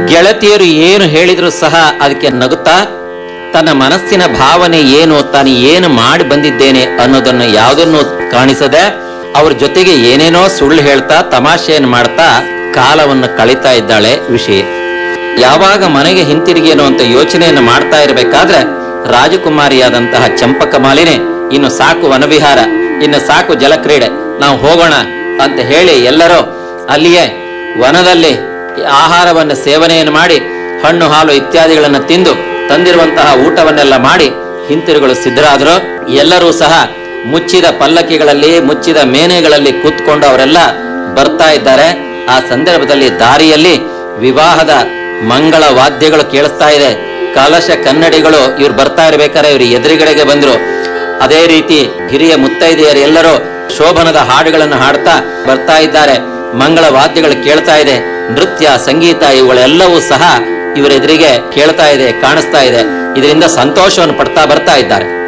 ಗೆಳತಿಯರು ಏನು ಹೇಳಿದ್ರು ಸಹ ಅದಕ್ಕೆ ನಗುತ್ತಾ ತನ್ನ ಮನಸ್ಸಿನ ಭಾವನೆ ಏನು ತಾನು ಏನು ಮಾಡಿ ಬಂದಿದ್ದೇನೆ ಅನ್ನೋದನ್ನು ಯಾವುದನ್ನು ಕಾಣಿಸದೆ ಅವ್ರ ಜೊತೆಗೆ ಏನೇನೋ ಸುಳ್ಳು ಹೇಳ್ತಾ ತಮಾಷೆಯನ್ನು ಮಾಡ್ತಾ ಕಾಲವನ್ನು ಕಳೀತಾ ಇದ್ದಾಳೆ ವಿಷಯ ಯಾವಾಗ ಮನೆಗೆ ಹಿಂತಿರುಗಿ ಅನ್ನುವಂತ ಯೋಚನೆಯನ್ನು ಮಾಡ್ತಾ ಇರಬೇಕಾದ್ರೆ ರಾಜಕುಮಾರಿಯಾದಂತಹ ಚಂಪಕ ಮಾಲಿನಿ ಇನ್ನು ಸಾಕು ವನವಿಹಾರ ಇನ್ನು ಸಾಕು ಜಲಕ್ರೀಡೆ ನಾವು ಹೋಗೋಣ ಅಂತ ಹೇಳಿ ಎಲ್ಲರೂ ಅಲ್ಲಿಯೇ ವನದಲ್ಲಿ ಆಹಾರವನ್ನು ಸೇವನೆಯನ್ನು ಮಾಡಿ ಹಣ್ಣು ಹಾಲು ಇತ್ಯಾದಿಗಳನ್ನು ತಿಂದು ತಂದಿರುವಂತಹ ಊಟವನ್ನೆಲ್ಲ ಮಾಡಿ ಹಿಂತಿರುಗಲು ಸಿದ್ಧರಾದರು ಎಲ್ಲರೂ ಸಹ ಮುಚ್ಚಿದ ಪಲ್ಲಕ್ಕಿಗಳಲ್ಲಿ ಮುಚ್ಚಿದ ಮೇನೆಗಳಲ್ಲಿ ಕೂತ್ಕೊಂಡು ಅವರೆಲ್ಲ ಬರ್ತಾ ಇದ್ದಾರೆ ಆ ಸಂದರ್ಭದಲ್ಲಿ ದಾರಿಯಲ್ಲಿ ವಿವಾಹದ ಮಂಗಳ ವಾದ್ಯಗಳು ಕೇಳಿಸ್ತಾ ಇದೆ ಕಲಶ ಕನ್ನಡಿಗಳು ಇವ್ರು ಬರ್ತಾ ಇರ್ಬೇಕಾದ್ರೆ ಇವ್ರು ಎದುರುಗಡೆಗೆ ಬಂದ್ರು ಅದೇ ರೀತಿ ಹಿರಿಯ ಮುತ್ತೈದೆಯರು ಎಲ್ಲರೂ ಶೋಭನದ ಹಾಡುಗಳನ್ನು ಹಾಡ್ತಾ ಬರ್ತಾ ಇದ್ದಾರೆ ಮಂಗಳ ವಾದ್ಯಗಳು ಕೇಳ್ತಾ ಇದೆ ನೃತ್ಯ ಸಂಗೀತ ಇವುಗಳೆಲ್ಲವೂ ಸಹ ಇವರೆದುರಿಗೆ ಕೇಳ್ತಾ ಇದೆ ಕಾಣಿಸ್ತಾ ಇದೆ ಇದರಿಂದ ಸಂತೋಷವನ್ನು ಪಡ್ತಾ ಬರ್ತಾ ಇದ್ದಾರೆ